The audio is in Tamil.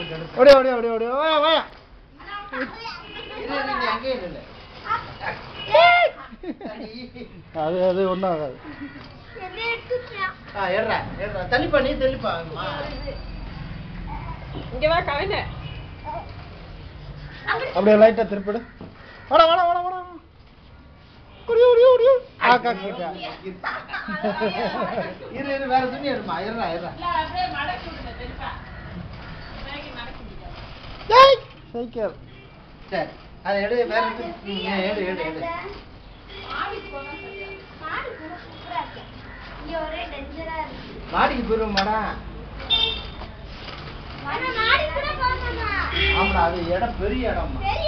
எடுத்து எடுத்து ஓடியா ஓடியா ஓடியா ஓடியா வாயா வாயா இரு, இரு, நீ அங்கேயே நில்லு. அது அது ஒன்றும் ஆகாது ஆ, ஏறுடா, ஏறுடா. தள்ளிப்பா நீ தள்ளிப்பா அம்மா. இங்க வா கவினை அப்படியே லைட்டாக திருப்பிடு வாடா வாடா வாடா வாடா ஓடியா ஓடியா ஓடியா ஆ காக்கிட்டா இரு இரு வேற துணி எடுமா இருடா இருடா அப்படியே மடக்கி விடுங்க பெருசா மேகி மடக்கி விடுங்க டேய் சைக்கிள் சரி அதை எடு வேற துணி ம், எடு எடு எடு ஒரே டேஞ்சரா இருக்கு மாடிக்கு போயிருவோமாடா ஆனா நாடி கூட போகணுமா ஆமாடா அது இடம் பெரிய இடம்மா பெரிய